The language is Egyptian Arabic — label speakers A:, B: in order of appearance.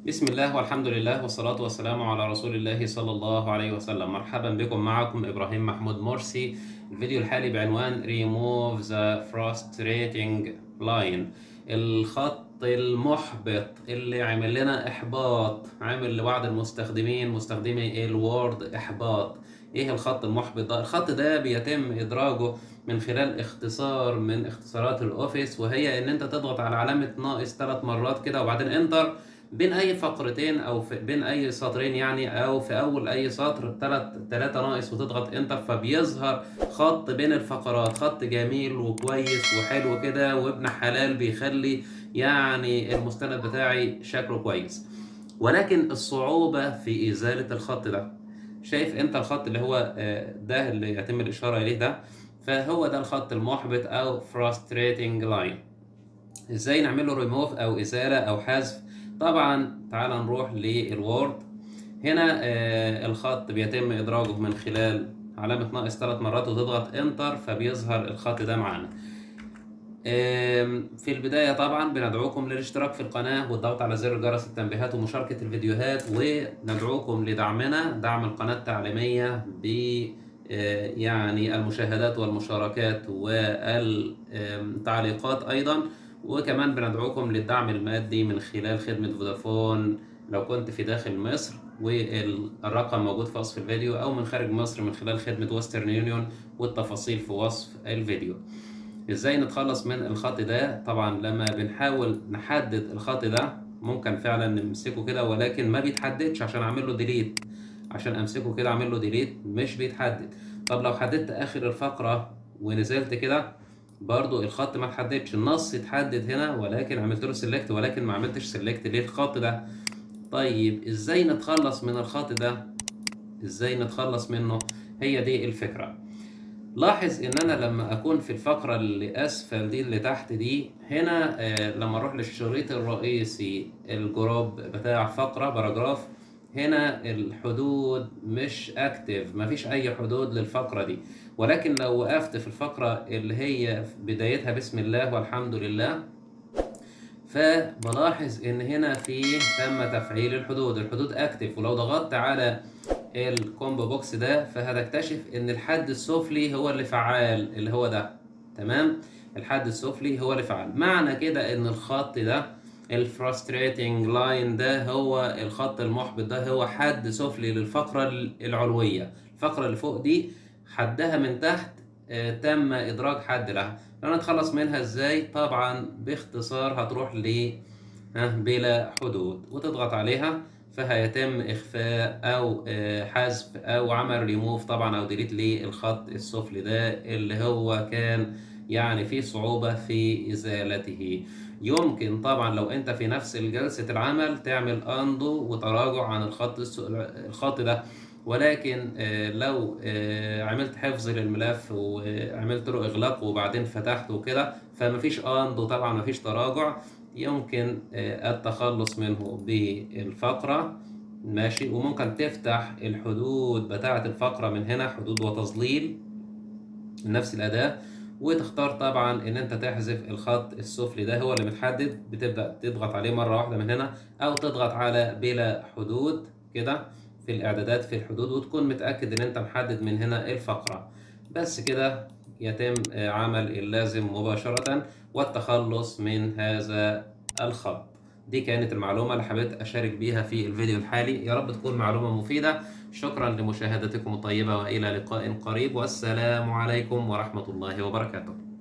A: بسم الله والحمد لله والصلاة والسلام على رسول الله صلى الله عليه وسلم مرحبا بكم معكم إبراهيم محمود مرسي الفيديو الحالي بعنوان Remove the Frustrating Line الخط المحبط اللي عمل لنا إحباط عامل لبعض المستخدمين مستخدمي الوورد إحباط إيه الخط المحبط ده؟ الخط ده بيتم إدراجه من خلال اختصار من اختصارات الأوفيس وهي إن أنت تضغط على علامة ناقص ثلاث مرات كده وبعدين انتر بين اي فقرتين او في بين اي سطرين يعني او في اول اي سطر ثلاث ثلاثة ناقص وتضغط انتر فبيظهر خط بين الفقرات خط جميل وكويس وحلو كده وابن حلال بيخلي يعني المستند بتاعي شكله كويس ولكن الصعوبة في ازالة الخط ده شايف انت الخط اللي هو ده اللي يتم الاشارة اليه ده فهو ده الخط المحبط او frustrating line ازاي نعمل له ريموف او ازالة او حذف طبعا تعال نروح للوورد هنا آه الخط بيتم ادراجه من خلال علامة ناقص ثلاث مرات وتضغط انتر فبيظهر الخط ده معانا آه في البداية طبعا بندعوكم للاشتراك في القناة والضغط على زر جرس التنبيهات ومشاركة الفيديوهات وندعوكم لدعمنا دعم القناة التعليمية ب آه يعني المشاهدات والمشاركات والتعليقات أيضا وكمان بندعوكم للدعم المادي من خلال خدمة فودافون لو كنت في داخل مصر والرقم موجود في وصف الفيديو أو من خارج مصر من خلال خدمة وسترن يونيون والتفاصيل في وصف الفيديو ازاي نتخلص من الخط ده طبعا لما بنحاول نحدد الخط ده ممكن فعلا نمسكه كده ولكن ما بيتحددش عشان اعمل له ديليت عشان امسكه كده اعمل له ديليت مش بيتحدد طب لو حددت اخر الفقرة ونزلت كده برضو الخط ما اتحددش النص اتحدد هنا ولكن عملت له سيلكت ولكن ما عملتش سيلكت ليه الخط ده طيب ازاي نتخلص من الخط ده ازاي نتخلص منه هي دي الفكرة لاحظ ان انا لما اكون في الفقرة اللي اسفل دي اللي تحت دي هنا آه لما اروح للشريط الرئيسي الجروب بتاع فقرة باراجراف هنا الحدود مش اكتف مفيش اي حدود للفقرة دي ولكن لو وقفت في الفقرة اللي هي بدايتها بسم الله والحمد لله فبلاحظ ان هنا في تم تفعيل الحدود الحدود اكتف ولو ضغطت على الكومبو بوكس ده فهتكتشف ان الحد السفلي هو اللي فعال اللي هو ده تمام الحد السفلي هو اللي فعال معنى كده ان الخط ده الفراستريتنج لاين ده هو الخط المحبط ده هو حد سفلي للفقرة العلوية الفقرة اللي فوق دي حدها من تحت آه تم إدراج حد لها لو نتخلص منها إزاي طبعا باختصار هتروح ل بلا حدود وتضغط عليها فهيتم إخفاء أو آه حذف أو عمل ريموف طبعا أو ديليت للخط السفلي ده اللي هو كان يعني في صعوبة في إزالته يمكن طبعا لو انت في نفس جلسة العمل تعمل اندو وتراجع عن الخط الخط ده ولكن لو عملت حفظ للملف وعملت له اغلاق وبعدين فتحته وكده فمفيش اندو طبعا مفيش تراجع يمكن التخلص منه بالفقرة ماشي وممكن تفتح الحدود بتاعة الفقرة من هنا حدود وتظليل نفس الأداة وتختار طبعا ان انت تحذف الخط السفلي ده هو اللي متحدد بتبدا تضغط عليه مره واحده من هنا او تضغط على بلا حدود كده في الاعدادات في الحدود وتكون متاكد ان انت محدد من هنا الفقره بس كده يتم عمل اللازم مباشره والتخلص من هذا الخط دي كانت المعلومة اللي حبيت أشارك بيها في الفيديو الحالي يا رب تكون معلومة مفيدة شكرا لمشاهدتكم الطيبة وإلى لقاء قريب والسلام عليكم ورحمة الله وبركاته